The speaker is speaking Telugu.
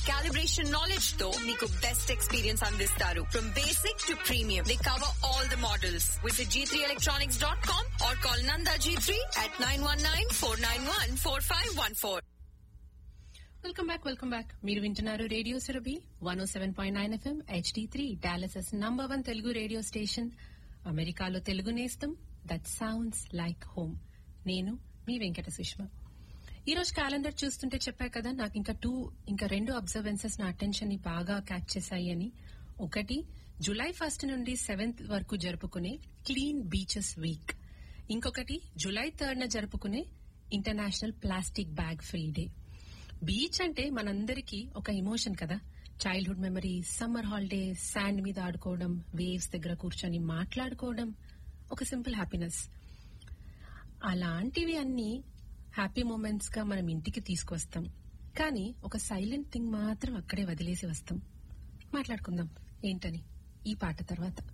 క్యాలిబ్రేషన్ నాలెడ్జ్ తో మీకు బెస్ట్ ఎక్స్పీరియన్స్ అందిస్తారు from basic to premium they cover all the models visit G three electronics dot com or call నందా G three at nine one nine four nine one four five one four welcome back welcome back మీరు వింటున్నారు radio Surabhi one O seven point nine FM HD three Dallas's number one Telugu radio station అమెరికాలో తెలుగు నేస్తం దట్ సౌండ్స్ లైక్ హోమ్ నేను మీ వెంకట సుష్మ ఈ రోజు క్యాలెండర్ చూస్తుంటే చెప్పా కదా నాకు ఇంకా టూ ఇంకా రెండు అబ్జర్వెన్సెస్ నా అటెన్షన్ ని బాగా క్యాచ్ చేశాయి అని ఒకటి జులై ఫస్ట్ నుండి సెవెంత్ వరకు జరుపుకునే క్లీన్ బీచెస్ వీక్ ఇంకొకటి జులై థర్డ్ న జరుపుకునే international plastic bag free day beach అంటే మనందరికీ ఒక ఎమోషన్ కదా childhood memory summer holiday sand మీద ఆడుకోవడం వేవ్స్ దగ్గర కూర్చొని మాట్లాడుకోవడం ఒక సింపుల్ హ్యాపీనెస్ అలాంటివి అన్ని హ్యాపీ మూమెంట్స్ గా మనం ఇంటికి తీసుకొస్తాం కానీ ఒక సైలెంట్ థింగ్ మాత్రం అక్కడే వదిలేసి వస్తాం మాట్లాడుకుందాం ఏంటని ఈ పాట తర్వాత